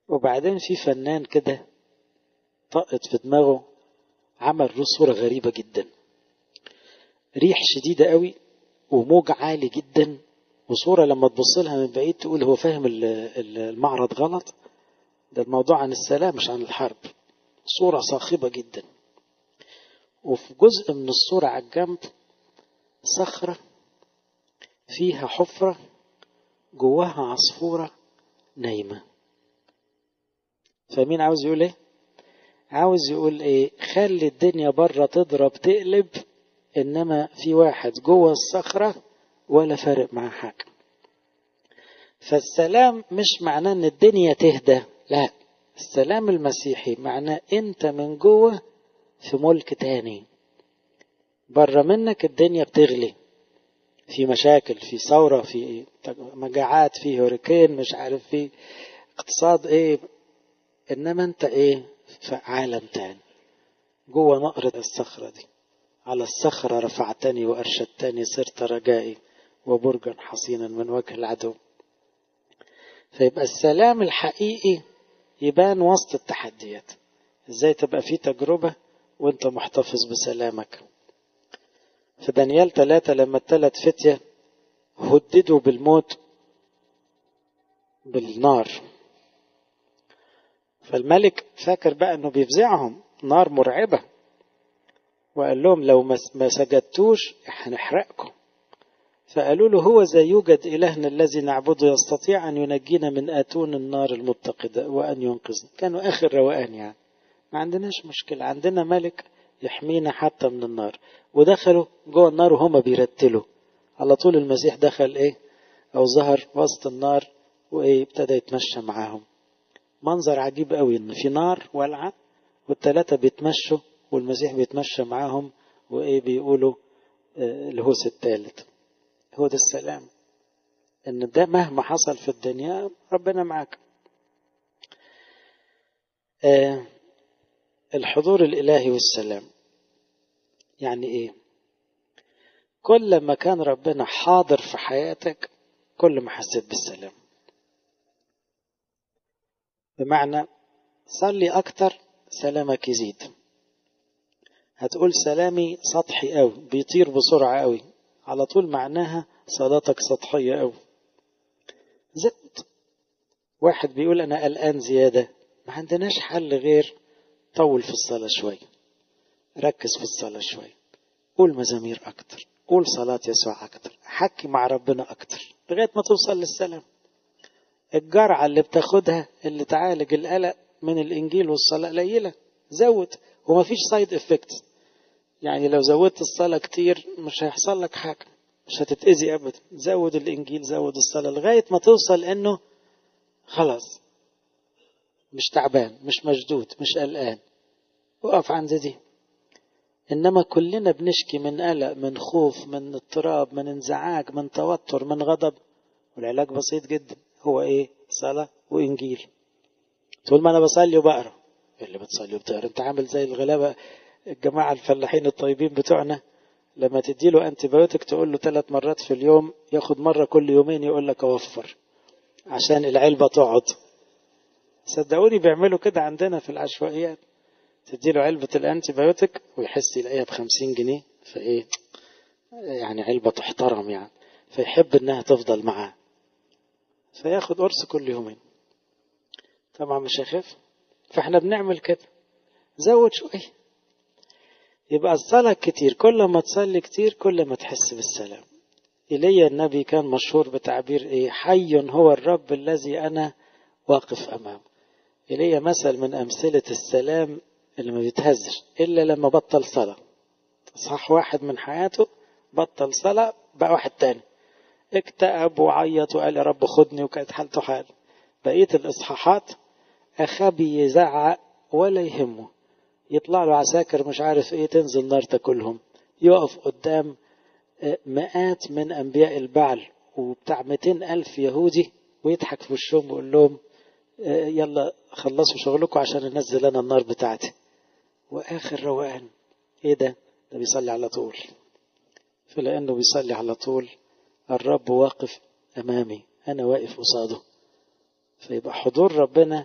وبعدين في فنان كده طقت في دماغه عمل صورة غريبة جدا ريح شديدة قوي وموج عالي جدا وصورة لما تبص لها من بعيد تقول هو فاهم المعرض غلط ده الموضوع عن السلام مش عن الحرب صورة صاخبة جدا وفي جزء من الصورة على الجنب صخرة فيها حفرة جواها عصفورة نايمة فمين عاوز يقول ايه عاوز يقول ايه خلي الدنيا بره تضرب تقلب انما في واحد جوه الصخرة ولا فارق معاه حاجة فالسلام مش معناه ان الدنيا تهدى لا السلام المسيحي معناه انت من جوه في ملك تاني بره منك الدنيا بتغلي في مشاكل في ثورة في مجاعات في هوريكين مش عارف في اقتصاد ايه انما انت ايه في عالم تاني جوه نقرة الصخرة دي على الصخرة رفعتني وأرشدتني صرت رجائي وبرجا حصينا من وجه العدو فيبقى السلام الحقيقي يبان وسط التحديات ازاي تبقى في تجربة وانت محتفظ بسلامك في دانيال ثلاثة لما الثلاث فتية هددوا بالموت بالنار فالملك فاكر بقى انه بيفزعهم نار مرعبة وقال لهم لو ما سجدتوش هنحرقكم فقالوا له هو زي يوجد إلهنا الذي نعبده يستطيع أن ينجينا من آتون النار المتقدة وأن ينقذنا كانوا آخر روقان يعني ما عندناش مشكلة عندنا ملك يحمينا حتى من النار ودخلوا جوه النار وهما بيرتلوا على طول المسيح دخل ايه او ظهر وسط النار وايه ابتدى يتمشى معاهم منظر عجيب قوي ان في نار والعه والثلاثه بيتمشوا والمسيح بيتمشى معاهم وايه بيقولوا آه الهوس الثالث هو ده السلام ان ده مهما حصل في الدنيا ربنا معاك آه الحضور الالهي والسلام يعني ايه كل ما كان ربنا حاضر في حياتك كل ما حسيت بالسلام بمعنى صلي اكتر سلامك يزيد هتقول سلامي سطحي قوي بيطير بسرعة قوي على طول معناها صلاتك سطحية قوي زد واحد بيقول انا قلقان زيادة ما عندناش حل غير طول في الصلاة شوية ركز في الصلاة شوية قول مزامير أكتر قول صلاة يسوع أكتر حكي مع ربنا أكتر لغاية ما توصل للسلام الجرعة اللي بتاخدها اللي تعالج القلق من الإنجيل والصلاة قليلة زود وما فيش سايد افكت يعني لو زودت الصلاة كتير مش هيحصل لك حاجة مش هتتأذي أبدا زود الإنجيل زود الصلاة لغاية ما توصل إنه خلاص مش تعبان مش مشدود مش قلقان وقف عند دي إنما كلنا بنشكي من قلق من خوف من اضطراب من انزعاج من توتر من غضب والعلاج بسيط جدا هو إيه صلاة وإنجيل تقول ما أنا بصلي وبقرا اللي بتصلي وبتقرا أنت عامل زي الغلابة الجماعة الفلاحين الطيبين بتوعنا لما تديله أنتيبيوتك تقول له ثلاث مرات في اليوم ياخد مرة كل يومين يقول لك أوفر عشان العلبة تقعد صدقوني بيعملوا كده عندنا في العشوائيات تديله علبة الأنتيبيوتك ويحس يلاقيها بخمسين جنيه فإيه يعني علبة تحترم يعني فيحب إنها تفضل معاه فياخد قرص كل يومين طبعا مش هيخف فاحنا بنعمل كده زود شوية يبقى الصلاة كتير كل ما تصلي كتير كل ما تحس بالسلام إلي النبي كان مشهور بتعبير إيه حي هو الرب الذي أنا واقف أمامه إلي مثل من أمثلة السلام اللي ما بيتهزش إلا لما بطل صلاة صح واحد من حياته بطل صلاة بقى واحد تاني اكتئب وعيط وقال يا رب خدني وكانت حالته حال بقية الإصحاحات أخبي يزعق ولا يهمه يطلع له عساكر مش عارف ايه تنزل نار تاكلهم يقف قدام مئات من أنبياء البعل وبتاع 200 ألف يهودي ويضحك في وشهم ويقول لهم يلا خلصوا شغلكم عشان انزل انا النار بتاعتي واخر روقان ايه ده ده بيصلي على طول فلانه بيصلي على طول الرب واقف امامي انا واقف قصاده فيبقى حضور ربنا